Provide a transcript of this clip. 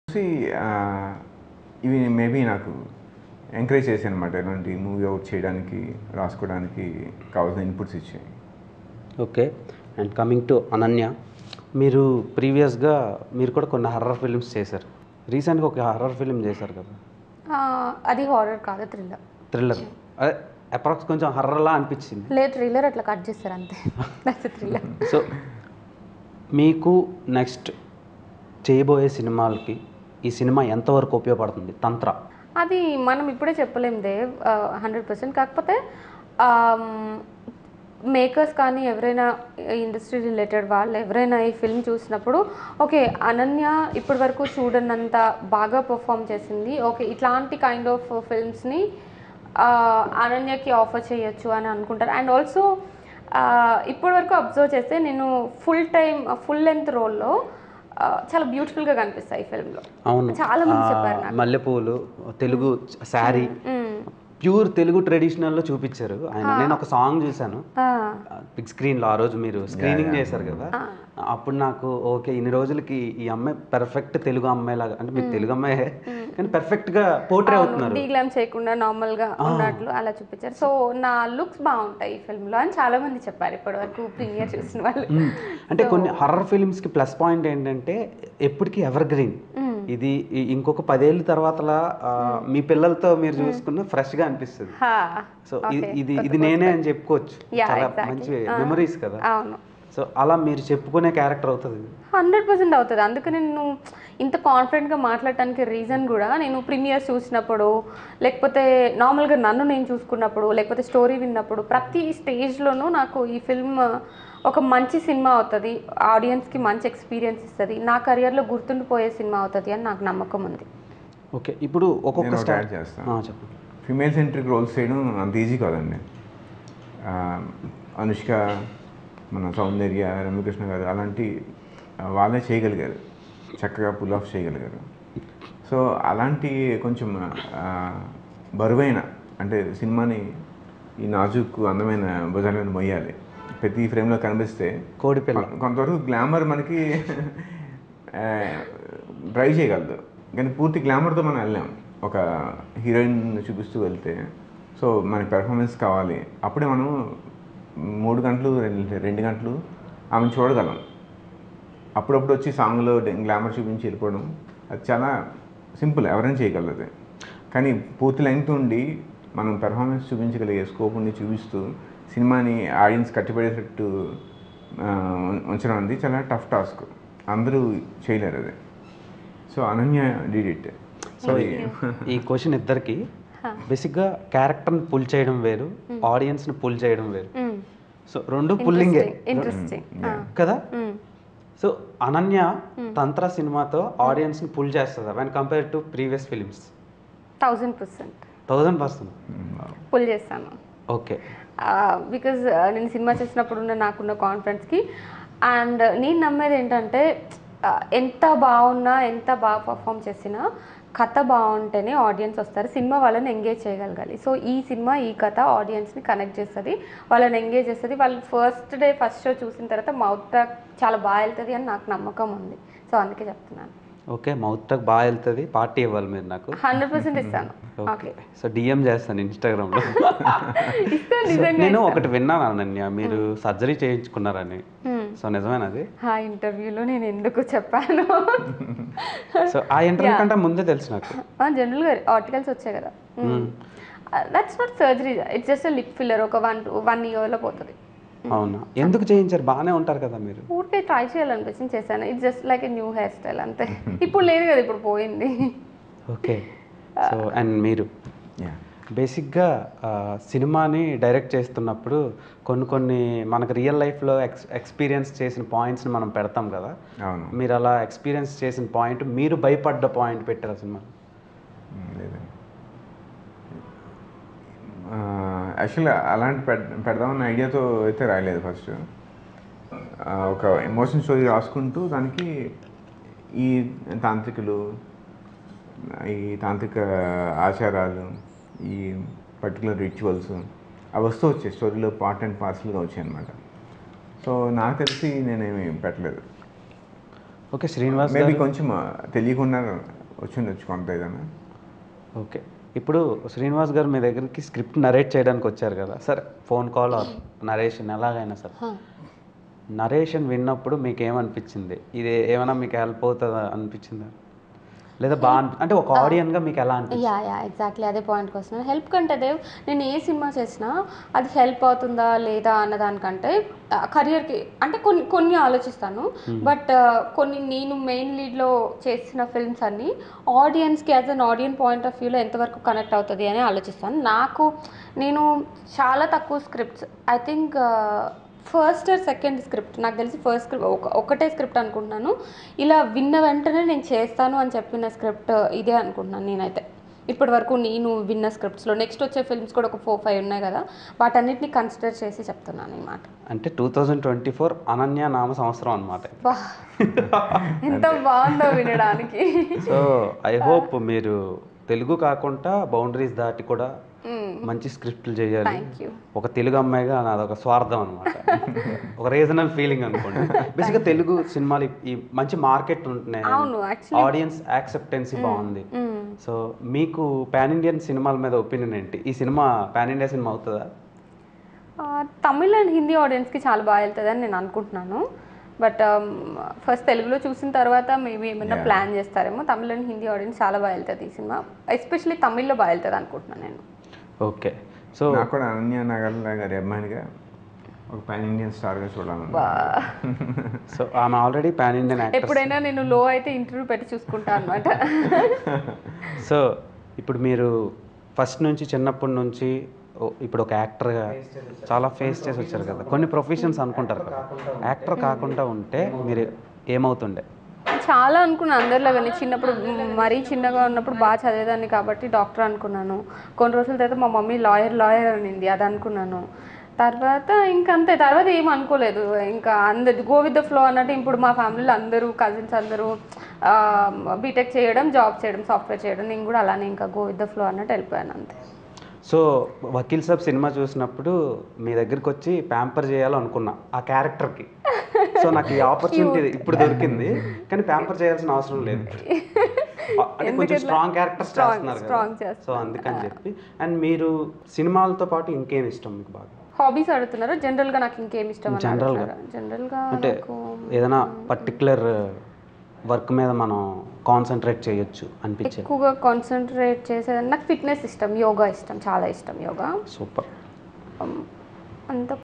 చూసి ఆ, ఇవి మేబీ నాకు ఎంకరేజ్ చేశాను అనమాట ఇలాంటి మూవీ అవుట్ చేయడానికి రాసుకోవడానికి కావాల్సిన ఇన్పుట్స్ ఇచ్చాయి okay and coming to Ananya మీరు ప్రీవియస్గా మీరు కూడా కొన్ని హర్రర్ ఫిల్మ్స్ చేశారు రీసెంట్గా ఒక హర్రర్ ఫిల్మ్ చేశారు కదా ఆ, అది హారర్ కాదు థ్రిల్లర్ థ్రిల్లర్ అదే అప్రాక్స్ కొంచెం హర్రర్లా అనిపించింది లేదు థ్రిల్లర్ అట్లా కట్ చేస్తారు అంతే దట్స్ థ్రిల్లర్ సో మీకు నెక్స్ట్ చేయబోయే సినిమాలకి ఈ సినిమా ఎంతవరకు ఉపయోగపడుతుంది తంత్ర అది మనం ఇప్పుడే చెప్పలేం దేవ్ హండ్రెడ్ పర్సెంట్ కాకపోతే మేకర్స్ కానీ ఎవరైనా ఇండస్ట్రీ రిలేటెడ్ వాళ్ళు ఎవరైనా ఈ ఫిల్మ్ చూసినప్పుడు ఓకే అనన్య ఇప్పటి వరకు చూడనంత బాగా పర్ఫామ్ చేసింది ఓకే ఇట్లాంటి కైండ్ ఆఫ్ ఫిల్మ్స్ని అనన్యకి ఆఫర్ చేయొచ్చు అని అనుకుంటారు అండ్ ఆల్సో ఇప్పటి వరకు అబ్జర్వ్ చేస్తే నేను ఫుల్ టైం ఫుల్ లెంత్ రోల్లో చాలా బ్యూటిఫుల్గా కనిపిస్తాయి ఈ ఫిల్మ్లో అవును చాలా మంది ఆ, చెప్పారు నాకు. మల్లెపూలు తెలుగు శారీ ప్యూర్ తెలుగు ట్రెడిషనల్లో చూపించారు ఆయన నేను ఒక సాంగ్ చూశాను బిగ్ స్క్రీన్లో ఆ రోజు మీరు స్క్రీనింగ్ చేశారు కదా అప్పుడు నాకు ఓకే ఇన్ని రోజులకి ఈ అమ్మాయి పెర్ఫెక్ట్ తెలుగు అమ్మాయి లాగా అంటే మీరు తెలుగు అమ్మాయే కానీ పెర్ఫెక్ట్గా పోర్ట్రే అవుతున్నారు డీగ్లామ్ చేయకుండా నార్మల్ గా ఉన్నట్లు అలా చూపించారు సో నా లుక్స్ బాగుంటాయి ఈ ఫిల్మ్ లో అని చాలా మంది చెప్పారు ఇప్పటి వరకు ప్రీమియర్ చూసిన వాళ్ళు అంటే కొన్ని హర్రర్ ఫిల్మ్స్కి ప్లస్ పాయింట్ ఏంటంటే ఎప్పటికీ ఎవర్ గ్రీన్ ఇది ఈ- ఇంకొక పదేళ్ళ తర్వాతలా ఆ, మీ పిల్లలతో మీరు చూసుకున్న ఫ్రెష్గా అనిపిస్తుంది హా, సో ఇది ఇది నేనే అని చెప్పుకోవచ్చు Yeah, చాలా exactly. మంచి మెమరీస్ కదా అవును సో అలా మీరు చెప్పుకునే క్యారెక్టర్ అవుతుంది హండ్రెడ్ పర్సెంట్ అవుతుంది అందుకే నేను ఇంత కాన్ఫిడెంట్గా మాట్లాడటానికి రీజన్ కూడా నేను ప్రీమియర్స్ చూసినప్పుడు లేకపోతే నార్మల్గా నన్ను నేను చూసుకున్నప్పుడు లేకపోతే స్టోరీ విన్నప్పుడు ప్రతి స్టేజ్లోనూ నాకు ఈ ఫిల్మ్ ఒక మంచి సినిమా అవుతుంది ఆడియన్స్కి మంచి ఎక్స్పీరియన్స్ ఇస్తుంది నా కెరియర్లో గుర్తుండిపోయే సినిమా అవుతుంది అని నాకు నమ్మకం ఉంది ఓకే ఇప్పుడు ఒక్కొక్క నేను ఒకటి స్టార్ యాడ్ చేస్తాను. చెప్పండి ఫిమేల్ సెంట్రిక్ రోల్స్ చేయడం అంత ఈజీ కాదండి ఆ, అనుష్క మన సౌందర్య రమ్యకృష్ణ గారు అలాంటి ఆ, వాళ్ళే చేయగలిగారు చక్కగా పుల్ ఆఫ్ చేయగలిగారు సో అలాంటి కొంచెం ఆ, బరువైన అంటే సినిమాని ఈ నాజుకు అందమైన భుజాలను మొయ్యాలి ప్రతి ఫ్రేమ్లో కనిపిస్తే కోడి పిల్ల కొ- కొంతవరకు గ్లామర్ మనకి డ్రైవ్ చేయగలదు కానీ పూర్తి గ్లామర్తో మనం వెళ్ళాం ఒక హీరోయిన్ చూపిస్తూ వెళ్తే సో మన పెర్ఫార్మెన్స్ కావాలి అప్పుడే మనం మూడు గంటలు రెండు రెండు గంటలు ఆమెను చూడగలం అప్పుడప్పుడు వచ్చి సాంగ్లో గ్లామర్ చూపించి వెళ్ళిపోవడం అది చాలా సింపుల్ ఎవరైనా చేయగలరు అది కానీ పూర్తి లెంగ్త్ ఉండి మనం పెర్ఫార్మెన్స్ చూపించగలిగే స్కోప్ ఉండి చూపిస్తూ సినిమాని ఆడియన్స్ కట్టిపడేటట్టు ఆ, ఉం- ఉంచడం అనేది చాలా టఫ్ టాస్క్ అందరూ చేయలేరు అది so Ananya did it so ఈ క్వశ్చన్ ఇద్దరికి బేసిక్గా క్యారెక్టర్ని పుల్ చేయడం వేరు ఆడియన్స్ని పుల్ చేయడం వేరు సో రెండు పుల్లింగే ఇంట్రెస్టింగ్ కదా సో అనన్య తంత్ర సినిమాతో ఆడియన్స్ని పుల్ చేస్తుంది when compare to previous films thousand percent thousand percent pull చేస్తాను ఓకే బికాజ్ నేను సినిమా చేసినప్పుడు ఉన్న నాకున్న కాన్ఫిడెన్స్కి అండ్ నేను నమ్మేది ఏంటంటే ఆ, ఎంత బాగున్నా ఎంత బాగా పర్ఫామ్ చేసినా కథ బాగుంటేనే ఆడియన్స్ వస్తారు సినిమా వాళ్ళని ఎంగేజ్ చేయగలగాలి సో ఈ సినిమా ఈ కథ ఆడియన్స్ని కనెక్ట్ చేస్తుంది వాళ్ళని ఎంగేజ్ చేస్తుంది వాళ్ళు ఫస్ట్ డే ఫస్ట్ షో చూసిన తర్వాత మౌత్ టాక్ చాలా బాగా వెళ్తుంది అని నాకు నమ్మకం ఉంది సో అందుకే చెప్తున్నాను ఓకే మౌత్ తక్ బాగా వెళ్తుంది పార్టీ ఇవ్వాలి మీరు నాకు హండ్రెడ్ పర్సెంట్ ఇస్తాను ఓకే ఓకే సో డిఎం చేస్తాను ఇన్స్టాగ్రామ్లో ఇస్తాను నిజంగా నేను ఒకటి విన్నాను అనన్య మీరు సర్జరీ చేయించుకున్నారని సో నిజమేనది ఆ ఇంటర్వ్యూలో నేను ఎందుకు చెప్పాను సో ఆ ఇంటర్వ్యూ కంటే ముందే తెలుసు నాకు జనరల్గా ఆర్టికల్స్ వచ్చాయి కదా that's not surgery it's just lip filler ఒక వన్ వన్ ఇయర్లో పోతుంది అవునా ఎందుకు చేయించారు బాగానే ఉంటారు కదా మీరు ఊరికే ట్రై చేయాలనిపించింది చేశాను it's just like a new hairstyle అంతే ఇప్పుడు లేదు కదా ఇప్పుడు పోయింది ఓకే సో అండ్ మీరు యా బేసిక్గా ఆ, సినిమాని డైరెక్ట్ చేస్తున్నప్పుడు కొన్ని కొన్ని మనకు రియల్ లైఫ్లో ఎక్స్ ఎక్స్పీరియన్స్ చేసిన పాయింట్స్ని మనం పెడతాం కదా అవును మీరు అలా ఎక్స్పీరియన్స్ చేసిన పాయింట్ మీరు భయపడ్డ పాయింట్ పెట్టారు సినిమా మ్మ్, లేదండి యాక్చువల్గా అలాంటి పెడ్ పెడదామన్న ఐడియాతో అయితే రాయలేదు ఫస్ట్ ఒక ఎమోషన్ స్టోరీ రాసుకుంటూ దానికి ఈ తాంత్రికులు ఈ తాంత్రిక ఆచారాలు ఈ పర్టికులర్ రిచువల్స్ అవి వస్తూ వచ్చాయి స్టోరీలో పార్ట్ అండ్ పార్సల్గా వచ్చాయి అనమాట సో నాకు తెలిసి నేనేమి పెట్టలేదు ఓకే శ్రీనివాస్ మేబీ గారు కొంచెం తెలియకుండా వచ్చిండొచ్చు కొంత ఏదైనా ఓకే ఇప్పుడు శ్రీనివాస్ గారు మీ దగ్గరికి స్క్రిప్ట్ నరేట్ చేయడానికి వచ్చారు కదా సరే ఫోన్ కాల్ ఆర్ నరేషన్ ఎలాగైనా సరే నరేషన్ విన్నప్పుడు మీకు ఏమనిపించింది ఇది ఏమైనా మీకు హెల్ప్ అవుతుందా అనిపించిందా లేదా బాగా అనిపి అంటే ఒక ఆడియన్గా మీకు ఎలా అనిపించింది యా యా ఎగ్జాక్ట్లీ అదే పాయింట్కి వస్తున్నాను హెల్ప్ కంటే దేవ్ నేను ఏ సినిమా చేసినా అది హెల్ప్ అవుతుందా లేదా అన్న దానికంటే కెరియర్కి అంటే కొన్ని కొన్ని ఆలోచిస్తాను బట్ కొన్ని నేను మెయిన్ లీడ్లో చేసిన ఫిల్మ్స్ అన్ని ఆడియన్స్కి as an audience point of వ్యూలో ఎంతవరకు కనెక్ట్ అవుతుంది అని ఆలోచిస్తాను నాకు నేను చాలా తక్కువ scripts I think first or second script నాకు తెలిసి ఫస్ట్ స్క్రిప్ట్ ఒక ఒకటే స్క్రిప్ట్ అనుకుంటున్నాను ఇలా విన్న వెంటనే నేను చేస్తాను అని చెప్పిన స్క్రిప్ట్ ఇదే అనుకుంటున్నాను నేనైతే ఇప్పటి వరకు నేను విన్న స్క్రిప్ట్స్లో నెక్స్ట్ వచ్చే ఫిల్మ్స్ కూడా ఒక ఫోర్ ఫైవ్ ఉన్నాయి కదా వాటన్నిటిని కన్సిడర్ చేసి చెప్తున్నాను ఈ మాట అంటే టూ థౌజండ్ ట్వంటీ ఫోర్ అనన్య నామ సంవత్సరం అనమాట బా ఎంత బాగుందో వినడానికి సో ఐ హోప్ మీరు తెలుగు కాకుండా బౌండరీస్ దాటి కూడా మంచి స్క్రిప్ట్లు చేయాలి థ్యాంక్ యూ ఒక తెలుగు అమ్మాయిగా నాది ఒక స్వార్థం అనమాట ఒక రీజనల్ ఫీలింగ్ అనుకోండి బేసిక్గా తెలుగు సినిమాలు ఈ- ఈ మంచి మార్కెట్ ఉంటున్నాయి అవును యాక్చువల్లీ ఆడియన్స్ యాక్సెప్టెన్సీ బాగుంది సో మీకు పాన్ ఇండియన్ సినిమాల మీద ఒపీనియన్ ఏంటి ఈ సినిమా పాన్ ఇండియా సినిమా అవుతుందా తమిళ్ అండ్ హిందీ ఆడియన్స్కి చాలా బాగా వెళ్తుందని నేను అనుకుంటున్నాను బట్ ఫస్ట్ తెలుగులో చూసిన తర్వాత మేబీ ఏమైనా Yeah. ప్లాన్ చేస్తారేమో తమిళ్ అండ్ హిందీ ఆడియన్స్ చాలా బాగా వెళ్తుంది ఈ సినిమా ఎస్పెషల్లీ తమిళ్లో బాగా వెళ్తుంది అనుకుంటున్నాను నేను ఓకే సో నాకు కూడా అనన్య నాగర్ల గారి అమ్మాయినిగా ఒక పాన్ ఇండియన్ స్టార్గా చూడాలని సో ఆమె ఆల్రెడీ పాన్ ఇండియన్ యాక్టర్ ఎప్పుడైనా నేను లో అయితే ఇంటర్వ్యూ పెట్టి చూసుకుంటాను అనమాట సో ఇప్పుడు మీరు ఫస్ట్ నుంచి చిన్నప్పటి నుంచి ఓ- ఇప్పుడు ఒక యాక్టర్గా చాలా ఫేస్ చేసి వచ్చారు కదా కొన్ని ప్రొఫెషన్స్ అనుకుంటారు కదా యాక్టర్ కాకుండా ఉంటే మీరు ఏమవుతుండే చాలా అనుకున్నాను అందరిలాగానే చిన్నప్పుడు మ్, మరీ చిన్నగా ఉన్నప్పుడు బాగా చదివేదాన్ని కాబట్టి డాక్టర్ అనుకున్నాను కొన్ని రోజుల తర్వాత మా మమ్మీ లాయర్ లాయర్ అనింది అది అనుకున్నాను తర్వాత ఇంకా అంతే తర్వాత ఏం అనుకోలేదు ఇంకా అందరు గో విత్ ద ఫ్లో అన్నట్టు ఇప్పుడు మా ఫ్యామిలీలో అందరూ కజిన్స్ అందరూ బీటెక్ చేయడం జాబ్ చేయడం సాఫ్ట్వేర్ చేయడం నేను కూడా అలానే ఇంకా గో విత్ ద ఫ్లో అన్నట్టు వెళ్ళిపోయాను అంతే సో వకీల్ సాబ్ సినిమా చూసినప్పుడు మీ దగ్గరికి వచ్చి ప్యాంపర్ చేయాలనుకున్నా ఆ క్యారెక్టర్కి సో నాకు ఈ ఆపర్చునిటీ ఇప్పుడు దొరికింది కానీ ప్యాంపర్ చేయాల్సిన అవసరం లేదు అంటే కొంచెం స్ట్రాంగ్ క్యారెక్టర్స్ Strong- చేస్తున్నారు strong కదా చేస్తున్నారు. సో అందుకని చెప్పి అండ్ మీరు సినిమాలతో పాటు ఇంకేం ఇష్టం మీకు బాగా హాబీస్ అడుగుతున్నారు జనరల్గా నాకు ఇంకేం ఇష్టం అని General గా? అడుగుతున్నారు జనరల్గా అంటే నాకు ఏదైనా పర్టికులర్ వర్క్ మీద మనం కాన్సన్ట్రేట్ చేయొచ్చు అనిపించే ఎక్కువగా కాన్సన్ట్రేట్ చేసేది నాకు ఫిట్నెస్ ఇష్టం యోగా ఇష్టం చాలా ఇష్టం యోగా సూపర్ అంత